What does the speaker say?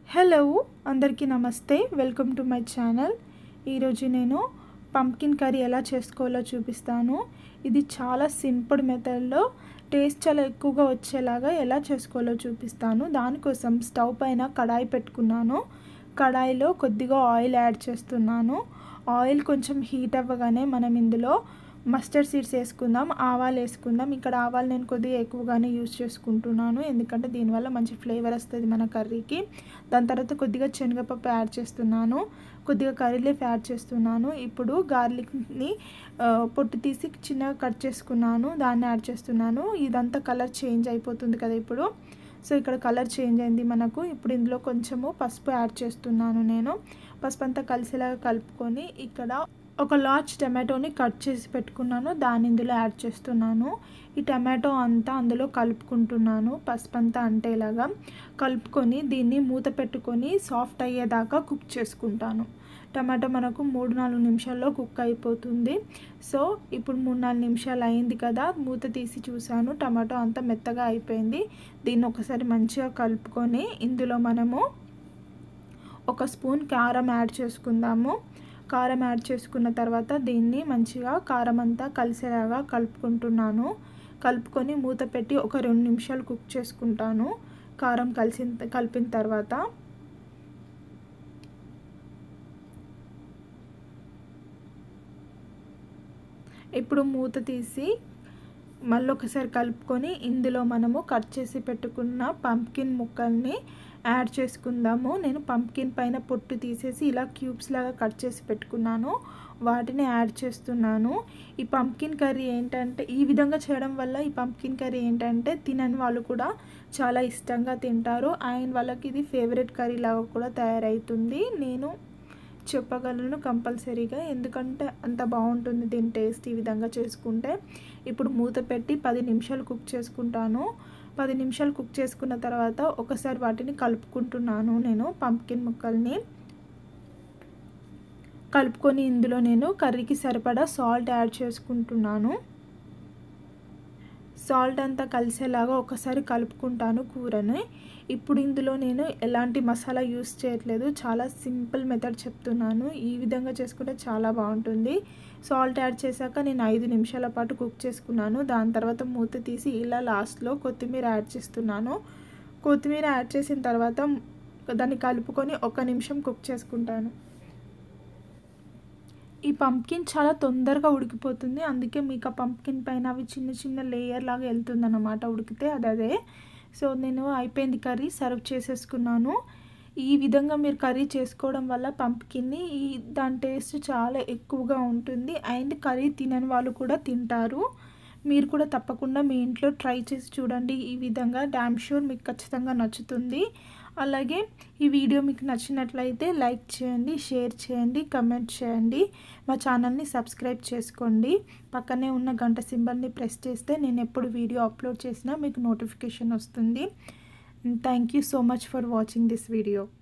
hello అందరికీ నమస్తే welcome to my channel ఈరోజు నేను పంకిన్ కర్రీ ఎలా చేసుకోవాలో చూపిస్తాను ఇది చాలా సింపుల్ మెథడ్లో టేస్ట్ చాలా ఎక్కువగా వచ్చేలాగా ఎలా చేసుకోవాలో చూపిస్తాను దానికోసం స్టవ్ పైన కడాయి పెట్టుకున్నాను కడాయిలో కొద్దిగా ఆయిల్ యాడ్ చేస్తున్నాను ఆయిల్ కొంచెం హీట్ అవ్వగానే మనం ఇందులో మస్టర్డ్ సీడ్స్ వేసుకుందాం ఆవాలు వేసుకుందాం ఇక్కడ ఆవాలు నేను కొద్దిగా ఎక్కువగానే యూజ్ చేసుకుంటున్నాను ఎందుకంటే దీనివల్ల మంచి ఫ్లేవర్ వస్తుంది మన కర్రీకి దాని తర్వాత కొద్దిగా శనగపప్పు యాడ్ చేస్తున్నాను కొద్దిగా కర్రీ లీఫ్ యాడ్ చేస్తున్నాను ఇప్పుడు గార్లిక్ని పొట్టు తీసి చిన్నగా కట్ చేసుకున్నాను దాన్ని యాడ్ చేస్తున్నాను ఇదంతా కలర్ చేంజ్ అయిపోతుంది కదా ఇప్పుడు సో ఇక్కడ కలర్ చేంజ్ అయింది మనకు ఇప్పుడు ఇందులో కొంచెము పసుపు యాడ్ చేస్తున్నాను నేను పసుపు అంతా కలిసేలాగా కలుపుకొని ఇక్కడ ఒక లార్జ్ టమాటోని కట్ చేసి పెట్టుకున్నాను దాన్ని ఇందులో యాడ్ చేస్తున్నాను ఈ టమాటో అంతా అందులో కలుపుకుంటున్నాను పసుపు అంతా అంటేలాగా కలుపుకొని దీన్ని మూత పెట్టుకొని సాఫ్ట్ అయ్యేదాకా కుక్ చేసుకుంటాను టమాటో మనకు మూడు నాలుగు నిమిషాల్లో కుక్ అయిపోతుంది సో ఇప్పుడు మూడు నాలుగు నిమిషాలు అయింది కదా మూత తీసి చూసాను టమాటో అంతా మెత్తగా అయిపోయింది దీన్ని ఒకసారి మంచిగా కలుపుకొని ఇందులో మనము ఒక స్పూన్ కారం యాడ్ చేసుకుందాము కారం యాడ్ చేసుకున్న తర్వాత దీన్ని మంచిగా కారం అంతా కలిసేలాగా కలుపుకుంటున్నాను కలుపుకొని మూత పెట్టి ఒక రెండు నిమిషాలు కుక్ చేసుకుంటాను కారం కలిసి కలిపిన తర్వాత ఇప్పుడు మూత తీసి మళ్ళీ ఒకసారి కలుపుకొని ఇందులో మనము కట్ చేసి పెట్టుకున్న పంప్కిన్ ముక్కల్ని యాడ్ చేసుకుందాము నేను పంప్కిన్ పైన పొట్టు తీసేసి ఇలా క్యూబ్స్ లాగా కట్ చేసి పెట్టుకున్నాను వాటిని యాడ్ చేస్తున్నాను ఈ పంప్కిన్ కర్రీ ఏంటంటే ఈ విధంగా చేయడం వల్ల ఈ పంప్కిన్ కర్రీ ఏంటంటే తినని వాళ్ళు కూడా చాలా ఇష్టంగా తింటారు అండ్ వాళ్ళకి ఇది ఫేవరెట్ కర్రీ లాగా కూడా తయారవుతుంది నేను చెప్పగలను కంపల్సరీగా ఎందుకంటే అంత బాగుంటుంది దీని టేస్ట్ ఈ విధంగా చేసుకుంటే ఇప్పుడు మూత పెట్టి పది నిమిషాలు కుక్ చేసుకుంటాను పది నిమిషాలు కుక్ చేసుకున్న తర్వాత ఒకసారి వాటిని కలుపుకుంటున్నాను నేను పంప్కిన్ ముక్కల్ని కలుపుకొని ఇందులో నేను కర్రీకి సరిపడా సాల్ట్ యాడ్ చేసుకుంటున్నాను సాల్ట్ అంతా కలిసేలాగా ఒకసారి కలుపుకుంటాను కూరని ఇప్పుడు ఇందులో నేను ఎలాంటి మసాలా యూస్ చేయట్లేదు చాలా సింపుల్ మెథడ్ చెప్తున్నాను ఈ విధంగా చేసుకుంటే చాలా బాగుంటుంది సాల్ట్ యాడ్ చేశాక నేను ఐదు నిమిషాల పాటు కుక్ చేసుకున్నాను దాని తర్వాత మూత తీసి ఇలా లాస్ట్లో కొత్తిమీర యాడ్ చేస్తున్నాను కొత్తిమీర యాడ్ చేసిన తర్వాత దాన్ని కలుపుకొని ఒక నిమిషం కుక్ చేసుకుంటాను ఈ పంప్కిన్ చాలా తొందరగా ఉడికిపోతుంది అందుకే మీకు ఆ పంప్కిన్ పైన అవి చిన్న చిన్న లేయర్ లాగా వెళ్తుంది అన్నమాట ఉడికితే అది అదే సో నేను అయిపోయింది కర్రీ సర్వ్ చేసేసుకున్నాను ఈ విధంగా మీరు కర్రీ చేసుకోవడం వల్ల పంప్కిన్ని ఈ దాని టేస్ట్ చాలా ఎక్కువగా ఉంటుంది అండ్ కర్రీ తినని వాళ్ళు కూడా తింటారు మీరు కూడా తప్పకుండా మీ ఇంట్లో ట్రై చేసి చూడండి ఈ విధంగా డ్యామ్ షూర్ మీకు ఖచ్చితంగా నచ్చుతుంది అలాగే ఈ వీడియో మీకు నచ్చినట్లయితే లైక్ చేయండి షేర్ చేయండి కమెంట్ చేయండి మా ఛానల్ని సబ్స్క్రైబ్ చేసుకోండి పక్కనే ఉన్న గంట సింబల్ని ప్రెస్ చేస్తే నేను ఎప్పుడు వీడియో అప్లోడ్ చేసినా మీకు నోటిఫికేషన్ వస్తుంది thank you so much for watching this video